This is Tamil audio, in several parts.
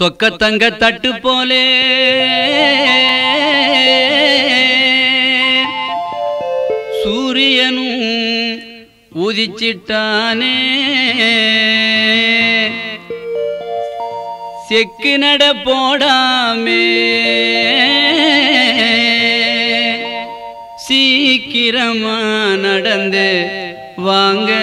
சொக்கத்தங்க தட்டு போலே சூரியனும் உதிச்சிட்டானே செக்கு நட போடாமே சீக்கிரமா நடந்து வாங்க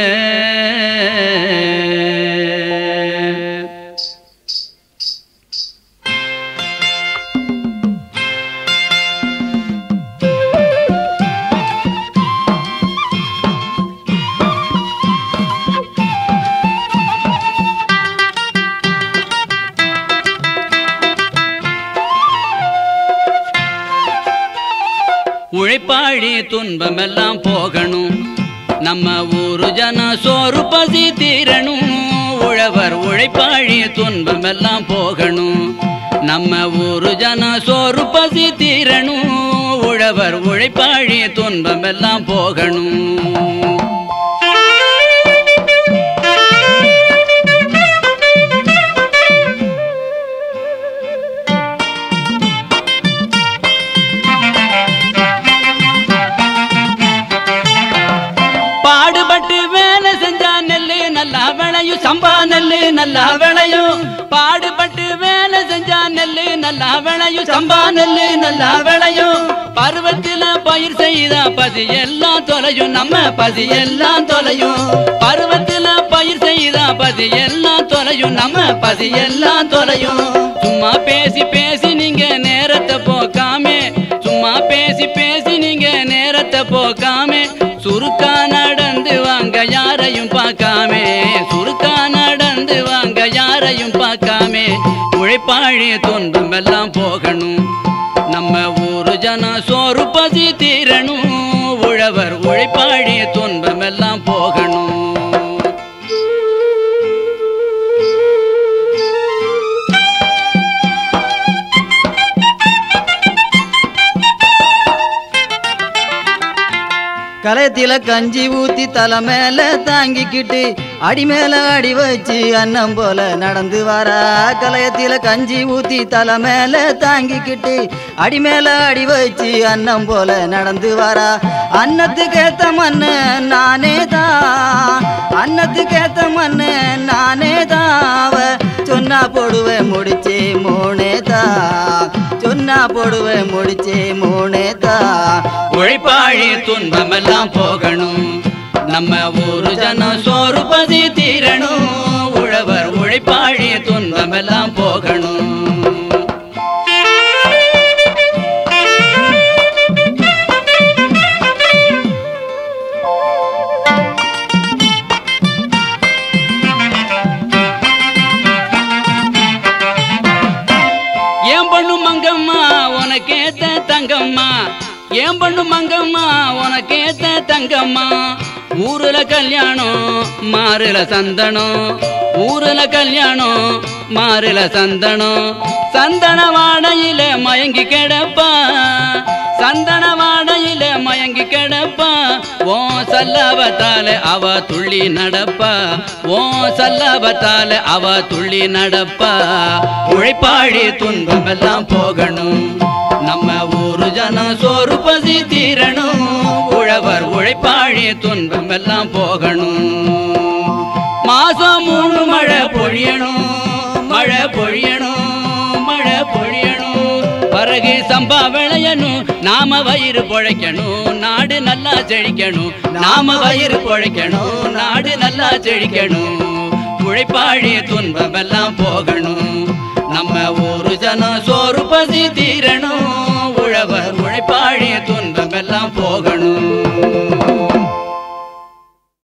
உழைப்பாழி துன்பமெல்லாம் போகணும் நம்ம ஊரு ஜன சோறு பசி தீரணும் உழவர் உழைப்பாழி துன்பமெல்லாம் போகணும் நம்ம ஊரு ஜன சோறு பசி தீரணும் உழவர் உழைப்பாழி துன்பமெல்லாம் போகணும் பாடுபட்டு வேலை செஞ்சா நெல்லு நல்லா விளையும் சம்பா நெல்லு நல்லா விளையும் பாடுபட்டு வேலை செஞ்சா நெல்லு நல்லா விளையும் சம்பா நெல்லு நல்லா விளையும் பருவத்தில பயிர் செய்தா பசி எல்லாம் தொலையும் நம்ம பசி எல்லாம் தொலையும் பருவத்தில பயிர் செய்தா பசி எல்லாம் தொலையும் நம்ம பசி எல்லாம் தொலையும் சும்மா பேசி பேசி நீங்க நேரத்தை போக்காமே சும்மா பேசி பேசி நீங்க நேரத்தை போக்காமே சுருக்கா நடந்து வாங்க யாரையும் பார்க்காமே சுருக்கா நடந்து வாங்க யாரையும் பார்க்காமே உழைப்பாழி துன்பம் எல்லாம் போகணும் நம்ம ஊரு ஜன சோறு பசி தீரணும் உழவர் உழைப்பாழி துன்பம் எல்லாம் போகணும் கலயத்தில கஞ்சி ஊத்தி தலை மேல தாங்கிக்கிட்டு அடி மேல அடி வச்சு அன்னம் போல நடந்து வாரா கலயத்தில கஞ்சி ஊத்தி தலை மேல தாங்கிக்கிட்டு அடி மேல அடி வச்சு அன்னம் போல நடந்து வாரா அன்னத்துக்கு ஏத்த மண்ணு நானே தான் அன்னத்துக்கு ஏத்த மண்ணு நானே தான் அவ சொன்னா போடுவேன் முடிச்சு மூணே தான் சொன்னா போடுவேன் முடிச்சு மூணே தான் உழைப்பாழி துன்பம் எல்லாம் போகணும் நம்ம ஊரு ஜன சோறு பசி தீரணும் உழவர் உழைப்பாழி துன்பம் எல்லாம் போகணும் ஏன் பண்ணு மங்கம்மா உனக்கேத்த தங்கம்மா ஏன் பண்ணு மங்கம்மா உனக்கேத்த தங்கம்மா ஊருல கல்யாணம் மாறுல சந்தனம் ஊருல கல்யாணம் மாறுல சந்தனம் சந்தன வாடையில மயங்கி கிடப்பா சந்தன வாடையில மயங்கி கிடப்பா ஓ சல்லவத்தால அவ துள்ளி நடப்பா ஓ சல்லவத்தால அவ துள்ளி நடப்பா உழைப்பாழி துன்பம் எல்லாம் போகணும் நம்ம ஊரு ஜன சோறு பசி தீரணும் உழவர் உழைப்பாழி துன்பம் எல்லாம் போகணும் மாசம் மூணு மழை பொழியணும் மழை பொழியணும் மழை பொழியணும் பறகு சம்பா விளையணும் நாம வயிறு பொழைக்கணும் நாடு நல்லா செழிக்கணும் நாம வயிறு பொழைக்கணும் நாடு நல்லா செழிக்கணும் உழைப்பாழி துன்பம் எல்லாம் போகணும் நம்ம ஊரு ஜனம் சோறு பசி